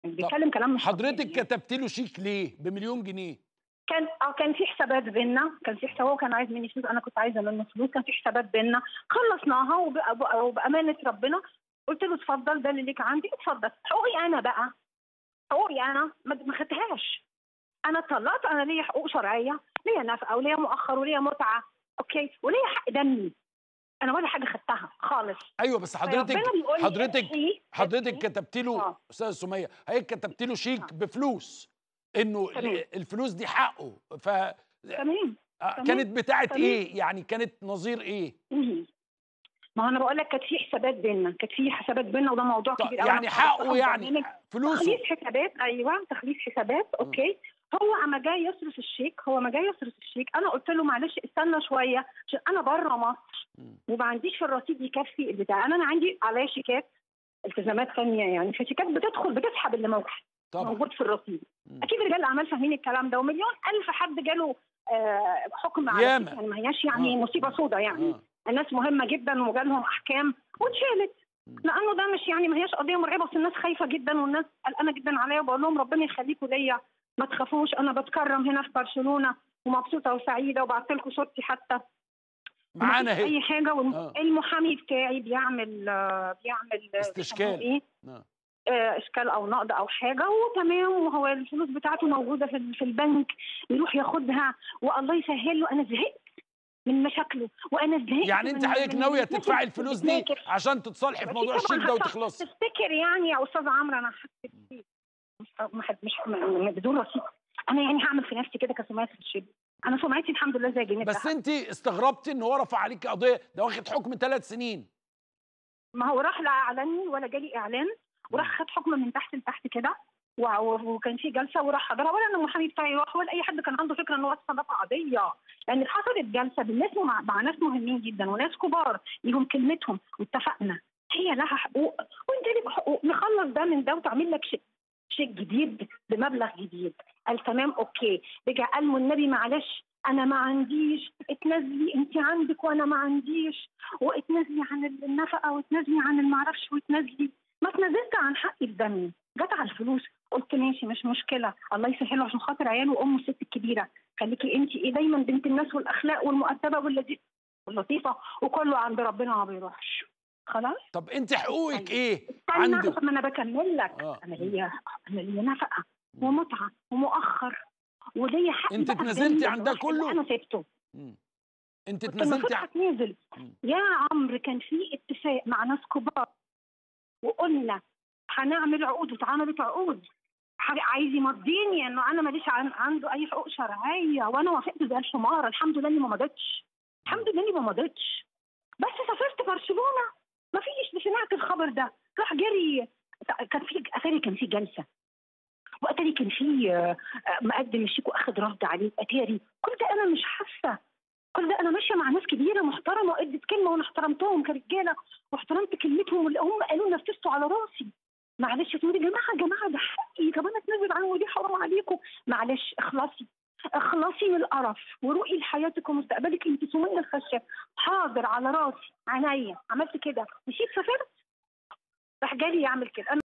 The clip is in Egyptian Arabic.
بيتكلم كلام مش حضرتك طبيعي. كتبت له شيك ليه بمليون جنيه كان اه كان في حسابات بينا كان في حساب هو كان عايز مني فلوس انا كنت عايزه منه فلوس كان في حسابات بينا خلصناها وب- وب- وبامانه ربنا قلت له اتفضل ده اللي ليك عندي اتفضل حقوقي انا بقى حقوقي انا ما ما خدتهاش انا اتطلقت انا ليا حقوق شرعيه ليا نفقه وليا مؤخر وليا متعه اوكي وليا حق دمي انا ولا حاجه خدتها خالص ايوه بس حضرتك فربنا بيقول لي حضرتك ابقي- حضرتك ابقي. كتبت له آه. استاذه سميه هيك كتبت له شيك آه. بفلوس انه تمام. الفلوس دي حقه ف تمام آه، تمام. كانت بتاعت تمام. ايه يعني كانت نظير ايه مهم. ما هو انا بقول لك كانت في حسابات بينا كانت في حسابات بينا وده موضوع طب كبير قوي يعني حقه يعني فلوسه تخليص حسابات ايوه تخليص حسابات اوكي هو اما جاي يصرف الشيك هو ما جاي يصرف الشيك انا قلت له معلش استنى شويه عشان انا بره مصر مم. وما عنديش في الرصيد يكفي البتاع انا انا عندي عليا شيكات التزامات ثانيه يعني في شيكات بتدخل بتسحب اللي موجود طبعا موجود في الرصيد مم. اكيد رجال الاعمال فاهمين الكلام ده ومليون الف حد جاله آه حكم على ياما. شيك، يعني ما هياش يعني آه. مصيبه سودة يعني آه. الناس مهمه جدا وجالهم احكام واتشالت مم. لانه ده مش يعني ما هياش قضيه مرعبه بس الناس خايفه جدا والناس قلقانه جدا عليا وبقول لهم ربنا يخليكم ليا ما تخافوش انا بتكرم هنا في برشلونه ومبسوطه وسعيده وبعت لكم صورتي حتى معانا مفيش اهي اي حاجه آه. والمحامي بتاعي بيعمل آه، بيعمل آه، استشكال. بيسموه ايه آه. آه، اشكال او نقد او حاجه وتمام وهو الفلوس بتاعته موجوده في في البنك يروح ياخدها والله يسهل له انا زهقت من مشاكله وانا زهقت يعني انت من- حضرتك من- ناويه من- تدفعي الفلوس دي بتناكر. عشان تتصالحي في بس موضوع طبعاً الشيك ده هت- وتخلصي تفتكر يعني يا استاذ عمرو انا حسيت بيه. مش ما حد مش م- م- بدون رصيد انا يعني هعمل في نفسي كده كسمعه في الشيب انا سمعتي الحمد لله زي جنيه بس انت استغربتي ان هو رفع عليك قضيه ده واخد حكم ثلاث سنين ما هو راح لا اعلني ولا جالي اعلان وراح خد حكم من تحت لتحت كده و- و- وكان في جلسه وراح حضرها ولا ان المحامي بتاعي راح ولا اي حد كان عنده فكره ان هو اصلا رفع قضيه لان حصلت جلسه بالناس مع, مع ناس مهمين جدا وناس كبار ليهم كلمتهم واتفقنا هي لها حقوق وانت ليك حقوق نخلص ده من ده وتعمل لك شيء شيء جديد بمبلغ جديد قال تمام اوكي رجع قال والنبي معلش انا ما عنديش اتنازلي انت عندك وانا ما عنديش واتنازلي عن النفقه واتنازلي عن المعرفش واتنازلي ما اتنازلت عن حقي الدمي جت على الفلوس قلت ماشي مش مشكله الله يسهله عشان خاطر عياله وامه الست الكبيره خليكي انت ايه دايما بنت الناس والاخلاق والمؤدبه واللذيذه واللطيفه وكله عند ربنا ما بيروحش خلاص طب انت حقوقك ايه استنى عنده ما انا بكمل لك آه. انا ليا انا ليا نفقه ومتعه ومؤخر وليا حق انت بقى اتنازلتي الدنيا عن ده الواحد اللي كله؟ انا سبته مم. انت كنت المفروض اتنازلتي عن- هتنزل مم. يا عمرو كان في اتفاق مع ناس كبار وقلنا هنعمل عقود واتعملت عقود ح- عايز يمضيني انه انا ماليش عن عنده اي حقوق شرعيه وانا وافقت زي الحمار الحمد لله اني ما مضيتش الحمد لله اني ما مضيتش بس سافرت برشلونه ما فيش سمعت الخبر ده راح جري كان في اتاري كان في جلسه واتاري كان في آه، آه، مقدم الشيك واخد رفض عليه اتاري كل ده انا مش حاسه كل ده انا ماشيه مع ناس كبيره محترمه وادت كلمه وانا احترمتهم كرجاله واحترمت كلمتهم واللي هم قالوا نفذتوا على راسي معلش تقولي يا جماعه يا جماعه ده حقي طب انا اتنازل عنه ودي حرام عليكم معلش اخلصي اخلصي من القرف ورؤي لحياتك ومستقبلك انت سمية الخشب حاضر على راسي عينيا عملت كده مشيت سافرت راح جالي يعمل كده انا